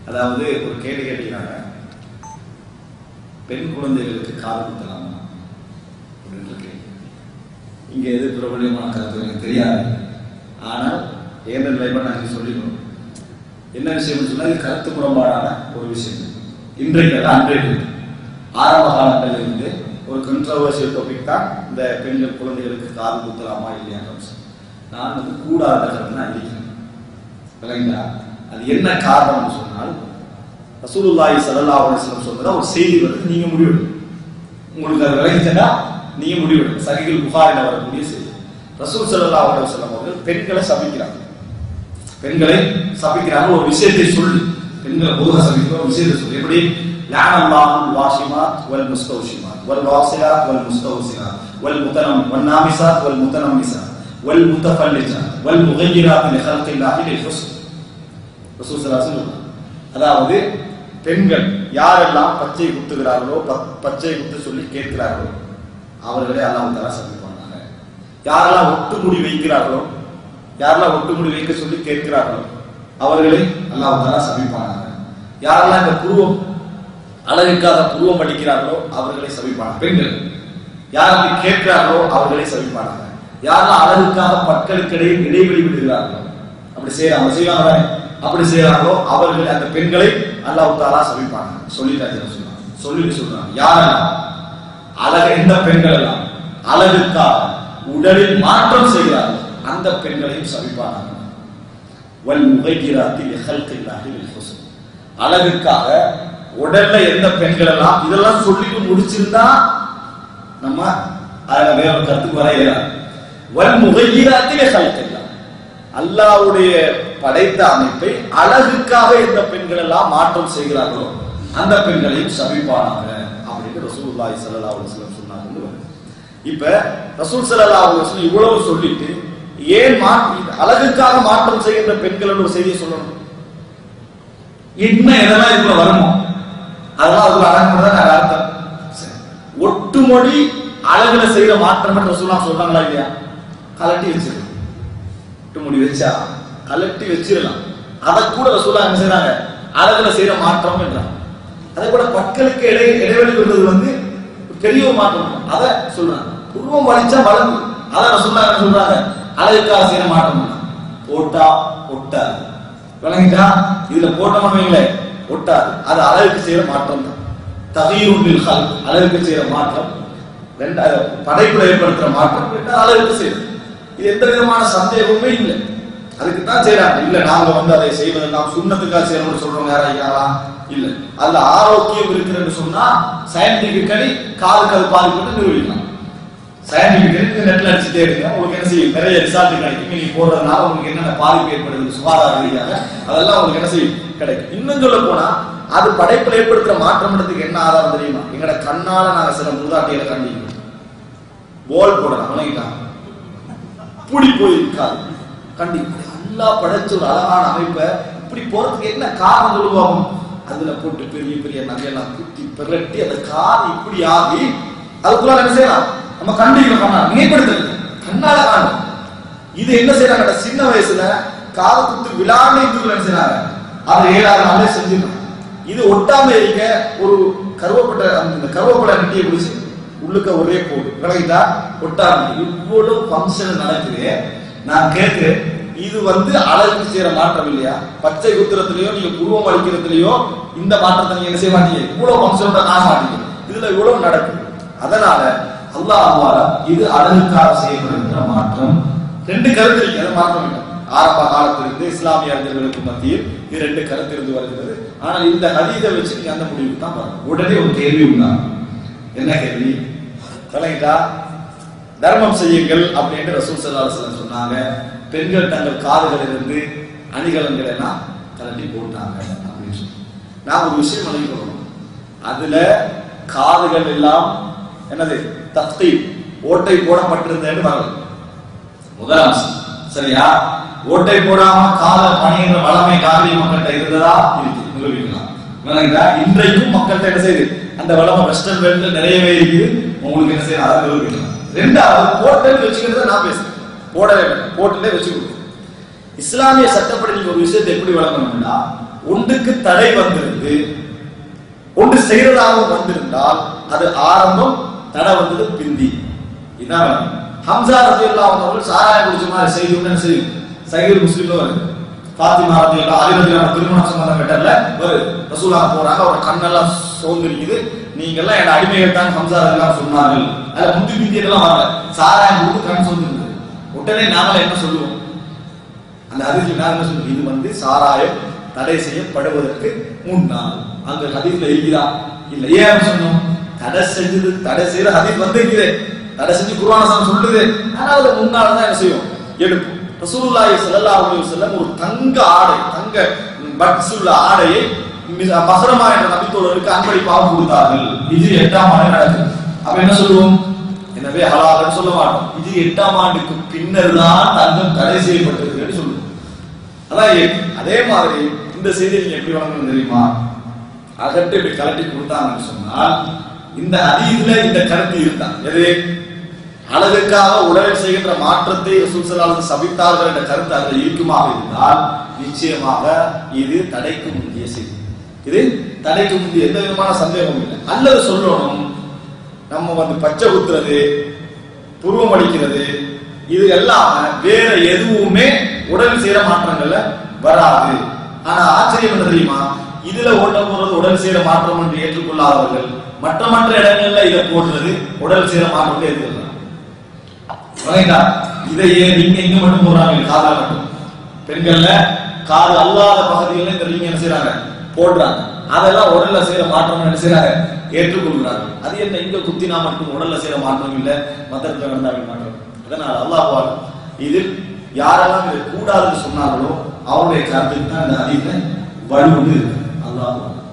அதாவது ஒரு கேள்வி கேட்டீங்கன்னா பெண் குழந்தைகளுக்கு காது குத்தலாமா அப்படின்ற கேள்வி இங்க எது பிரபலியமான கருத்து எனக்கு தெரியாது ஆனால் ஏந்த நிலைமை நாங்கள் சொல்லிக்கணும் என்ன விஷயம்னு சொன்னா இது கருத்து புறம்பாடான ஒரு விஷயம் இன்றைக்கு அல்ல அன்றைக்கு ஆரம்ப காலங்களில் இருந்து ஒரு கண்ட்ரவர்சியல் டாபிக் தான் இந்த பெண்கள் குழந்தைகளுக்கு காது குத்தலாமா இல்லையான்ற விஷயம் நான் வந்து கூடாத கருத்து தான் இருக்கிறேன் விளங்குங்களா அது என்ன காரணம்னு சொன்னால் ரசூலுல்லாஹி ஸல்லல்லாஹு அலைஹி வஸல்லம் சொன்னதா ஒரு செய்தி வருது நீங்க முடிவெடுங்க உங்களுக்கு அது விளங்கிச்சா நீங்க முடிவெடுங்க சஹீஹுல் புகாரில வரக்கூடிய செய்தி ரசூல் ஸல்லல்லாஹு அலைஹி வஸல்லம் அவர்கள் பெண்களை சபிக்கிறாங்க பெண்களை சபிக்கிறாங்க ஒரு விஷயத்தை சொல்லி பெண்களை பொதுவாக சபிக்கிற ஒரு விஷயத்தை சொல்லி எப்படி لعن الله الواشمات والمستوشمات والواصلات والمستوصلات والمتنم والنامسات والمتنمسات والمتفلجات والمغيرات لخلق الله للحسن ரசூல் ஸல்லல்லாஹு அலைஹி வஸல்லம் அதாவது பெண்கள் யாரெல்லாம் பச்சை குத்துகிறார்களோ ப- பச்சை குத்து சொல்லி கேட்கிறார்களோ அவர்களே அல்லாஹ் தஆலா சபிப்பாங்க யாரெல்லாம் ஒட்டு முடி வைக்கிறார்களோ யாரெல்லாம் ஒட்டு முடி வைக்க சொல்லி கேட்கிறார்களோ அவர்களே அல்லாஹ் தஆலா சபிப்பாங்க யாரெல்லாம் இந்த புருவம் அழகுக்காக புருவம் அடிக்கிறார்களோ அவர்களை சபிப்பாங்க பெண்கள் யாருக்கு கேட்கிறார்களோ அவர்களை சபிப்பாங்க யாரெல்லாம் அழகுக்காக பற்களுக்கு இடையே இடைவெளி விடுகிறார்களோ அப்படி செய்யறாங்க செய்வாங்க அப்படி செய்யறாங்களோ அவர்கள் அந்த பெண்களை அல்லாஹ் தாலா சபிப்பாங்க சொல்லிட்டாங்க சொன்னாங்க சொல்லிட்டு சொல்றாங்க யாரெல்லாம் அழகு எந்த பெண்கள் எல்லாம் அழகுக்காக உடலில் மாற்றம் செய்கிறார்கள் அந்த பெண்களையும் சபிப்பாங்க வல் முகைகிராத்தி லிஹல்கில்லாஹி லில் ஹுஸ்ன் அழகுக்காக உடல்ல எந்த பெண்கள் எல்லாம் இதெல்லாம் சொல்லிட்டு முடிச்சிருந்தா நம்ம அதுல வேற ஒரு கருத்துக்கு வர இயலாது வல் முகைகிராத்தி லிஹல்கில்லாஹ் அல்லாஹ்வுடைய படைத்த அமைப்பை அழகுக்காக எந்த பெண்கள் எல்லாம் மாற்றம் செய்கிறார்களோ அந்த பெண்களையும் சபிப்பானாங்க அப்படின்னு ரசூலுல்லாஹி ஸல்லல்லாஹு அலைஹி வஸல்லம் சொன்னாங்கன்னு வருது. இப்ப ரசூல் ஸல்லல்லாஹு அலைஹி வஸல்லம் இவ்வளவு சொல்லிட்டு ஏன் மாற்றி அழகுக்காக மாற்றம் செய்கின்ற பெண்கள் ஒரு செய்தியை சொல்லணும் இன்னும் எதெல்லாம் இதுல வருமோ அதெல்லாம் அதுல அடங்குறதா நான் அர்த்தம் சரி. ஒட்டுமொழி அழகுல செய்யற மாற்றம் ரசூலா சொல்றாங்களா இல்லையா கலட்டி வச்சிருக்கோம் விட்டு முடி வச்சா கலட்டி வச்சிடலாம் அதை கூட ரசூலா என்ன செய்றாங்க அழகுல செய்யற மாற்றம் என்றாங்க அதே கூட பற்களுக்கு இடை இடைவெளி விடுறது வந்து ஒரு பெரிய ஒரு மாற்றம் அதை சொல்றாங்க புருவம் வலிச்சா வளர்ந்து அதை ரசூலா என்ன சொல்றாங்க அழகுக்காக செய்யற மாற்றம் போட்டா ஒட்டாது விளங்கிட்டா இதுல போட்டோம்னு வைங்களேன் ஒட்டாது அது அழகுக்கு செய்யற மாற்றம் தான் தகையூரில் ஹல் அழகுக்கு செய்யற மாற்றம் ரெண்டாவது படைப்புல ஏற்படுத்துற மாற்றம் ரெண்டாவது அழகுக்கு செய்யறது இது எந்த விதமான சந்தேகமுமே இல்லை அதுக்கு தான் செய்யறாங்க இல்ல நாங்க வந்து அதை செய்வதெல்லாம் சுண்ணத்துக்காக செய்யணும்னு சொல்றவங்க யாரா இல்ல அதுல ஆரோக்கியம் இருக்குன்னு சொன்னா சயின்டிபிக்கலி காலுக்கு அது பாதிப்பு நிரூபிக்கலாம் சயின்டிபிக்கலி நெட்ல அடிச்சுட்டே இருங்க உங்களுக்கு என்ன செய்யும் நிறைய ரிசல்ட் கிடைக்கும் நீங்க போடுறதுனால உங்களுக்கு என்னென்ன பாதிப்பு ஏற்படுது சுகாதார ரீதியாக அதெல்லாம் உங்களுக்கு என்ன செய்யும் கிடைக்கும் இன்னும் சொல்ல போனா அது படைப்புல ஏற்படுத்துற மாற்றம்ன்றதுக்கு என்ன ஆதாரம் தெரியுமா எங்கட கண்ணால நாங்க சில மூதாட்டிகளை கண்டிக்கிறோம் போல் போடலாம் விளங்கிட்டாங்க இப்படி போயிருக்காது கண்டி நல்லா படைச்ச ஒரு அழகான அமைப்பை இப்படி போறதுக்கு என்ன காரணம் சொல்லுவாங்க அதுல போட்டு பெரிய பெரிய நகையெல்லாம் குத்தி பிரட்டி அந்த காது இப்படி ஆகி அதுக்குள்ள என்ன செய்யலாம் நம்ம கண்டிக்கிறோம் கண்ணா நினைப்படுத்துறது கண்ணால காணும் இது என்ன செய்யறாங்க சின்ன வயசுல காது குத்து விழான்னு இதுக்குள்ள என்ன செய்யறாங்க அதை ஏழாறு நாளே செஞ்சிடணும் இது ஒட்டாம இருக்க ஒரு கருவப்பட்ட அந்த கருவப்பட நட்டியை பிடிச்சி உள்ளுக்க ஒரே போடு விளங்கிட்டா ஒட்டாம இவ்வளவு ஃபங்க்ஷன் நடக்குது நான் கேட்கிறேன் இது வந்து அழகு செய்யற மாற்றம் இல்லையா பச்சை குத்துறதுலயோ நீங்க புருவம் அளிக்கிறதுலயோ இந்த மாற்றத்தை நீங்க என்ன செய்ய மாட்டீங்க இவ்வளவு ஃபங்க்ஷனோட காண மாட்டீங்க இதுல இவ்வளவு நடக்குது அதனால அல்லாஹ் அல்லாஹ் இது அழகுக்காக செய்யப்படுகின்ற மாற்றம் ரெண்டு கருத்து இருக்கு அதை மாற்றம் இல்லை ஆரம்ப காலத்திலிருந்து இஸ்லாமிய அறிஞர்களுக்கு மத்தியில் இது ரெண்டு கருத்து இருந்து வருகிறது ஆனால் இந்த ஹதீதை வச்சு நீங்க அந்த முடிவுக்கு தான் வரணும் உடனே ஒரு கேள்வி உண்டாகும் என்ன கேள்வி விளங்கிட்டா தர்மம் செய்யுங்கள் அப்படின்னு ரசூல் ஸல்லல்லாஹு அலைஹி வஸல்லம் சொன்னாங்க பெண்கள் தங்கள் காதுகளில் இருந்து அணிகலன்கள் எல்லாம் கலட்டி போட்டாங்க அப்படின்னு சொல்லி நான் ஒரு விஷயம் விளங்கிக்கணும் அதுல காதுகள் எல்லாம் என்னது தப்தி ஓட்டை போடப்பட்டிருந்தேன்னு வரல முதல் அம்சம் சரியா ஓட்டை போடாம கால பணிகின்ற வளமை காவிரி மக்கள்கிட்ட இருந்ததா இருக்கு நிரூபிக்கலாம் விளங்குதா? இன்றைக்கும் மக்கள்கிட்ட என்ன செய்யுது அந்த வளமை வெஸ்டர்ன் வேர்ல்டு நிறையவே இருக்குது உங்களுக்கு என்ன செய்யணும் அதை நிரூபிக்கலாம் ரெண்டாவது போட்டல் வச்சுக்கிறது நான் பேசுறேன் போடவே வேண்டாம் போட்டலே வச்சு கொடுக்கும் இஸ்லாமிய சட்டப்படி நீங்க ஒரு விஷயத்தை எப்படி வழங்கணும்னா ஒன்றுக்கு தடை வந்திருந்து ஒன்று செய்யறதாகவும் வந்திருந்தால் அது ஆரம்பம் தடை வந்தது பிந்தி இதான் வேணும். ஹம்சா ரதியல்லாஹு அன்ஹு அவர்கள் சாராயம் குடிச்ச மாதிரி செய்தி உடனே செய்யும் சஹீஹ் முஸ்லிம்ல வருது ஃபாத்திமா ரதியல்லாஹு அலி ரதியல்லாஹு திருமண சம்பந்தம் கட்டல வருது ரசூலா போறாங்க அவர் கண்ணெல்லாம் சோர்ந்திருக்குது நீங்க எல்லாம் என் அடிமைகள் தான் ஹம்சா ரதியல்லாஹு சொன்னார்கள் அதுல முந்தி பிந்தி எல்லாம் வரல சாராயம் கொடுத்து கண் சோர்ந்திருந்தது உடனே நாம என்ன சொல்லுவோம் அந்த ஹதீஸ்ல நான் என்ன சொல்லுவோம் இது வந்து சாராயம் தடை செய்யப்படுவதற்கு முன்னால் அங்க ஹதீஸ்ல இருக்குதா இல்ல ஏன் அப்படி சொன்னோம் தடை செஞ்சது தடை செய்யற ஹதீஸ் வந்து இருக்குது தடை செஞ்சு குர்ஆன் சொல்லுது ஆனா அது முன்னால தான் என்ன செய்யும் எடுப்போம் ரசூலுல்லாஹி ஸல்லல்லாஹு அலைஹி வஸல்லம் ஒரு தங்க ஆடை தங்க பட்ஸுள்ள ஆடையை மிக மஹரமா என்ற நபித்தோழருக்கு அன்பளிப்பாக கொடுத்தார்கள் இது எட்டாம் ஆண்டு நடக்குது அப்ப என்ன சொல்லுவோம் எனவே ஹலால்னு சொல்ல மாட்டோம் இது எட்டாம் ஆண்டுக்கு பின்னர் தான் தங்கம் தடை செய்யப்பட்டிருக்குன்னு சொல்லுவோம் அதான் ஏ- அதே மாதிரி இந்த செய்தியை நீங்க எப்படி வழங்கணும் தெரியுமா அகட்டு இப்படி கலட்டி கொடுத்தாங்கன்னு சொன்னால் இந்த அதீதுல இந்த கருத்து இருந்தான் எது அழகுக்காக உடலில் செய்கின்ற மாற்றத்தை ரசூல் ஸல்லல்லாஹு அலைஹி வஸல்லம் சபித்தார்கள் என்ற கருத்து அதில் இருக்குமாக இருந்தால் நிச்சயமாக இது தடைக்கு முந்திய செய்தி இது தடைக்கு முந்திய எந்த விதமான சந்தேகமும் இல்லை அல்லது சொல்லணும் நம்ம வந்து பச்சை குத்துறது புருவம் அடிக்கிறது இது எல்லாம் வேற எதுவுமே உடல் செய்யற மாற்றங்கள்ல வராது ஆனா ஆச்சரியம் என்ன தெரியுமா இதுல ஓட்ட போறது உடல் செய்யற மாற்றம் என்று ஏற்றுக்கொள்ளாதவர்கள் மற்ற மற்ற இடங்கள்ல இதை போடுறது உடல் செய்யற மாற்றம் ஏற்றுக்கலாம் வரைந்தா இதை ஏன் நீங்க இங்க மட்டும் போடுறாங்க காதா மட்டும் பெண்கள்ல காது அல்லாத பகுதிகளில் இந்த ரிங் என்ன செய்யறாங்க போடுறாங்க அதெல்லாம் உடல்ல செய்யற மாற்றம் என்ன செய்யறாங்க ஏற்றுக்கொள்கிறார்கள் அது என்ன இங்க குத்தினா மட்டும் உடல்ல செய்யற மாற்றம் இல்ல மத்த இடத்துல நடந்தாங்க மாற்றம் அதனால அல்லாஹ் இதில் யாரெல்லாம் இது கூடாதுன்னு சொன்னார்களோ அவருடைய கருத்துக்கு தான் இந்த அதிக வலுவது அல்லாஹ்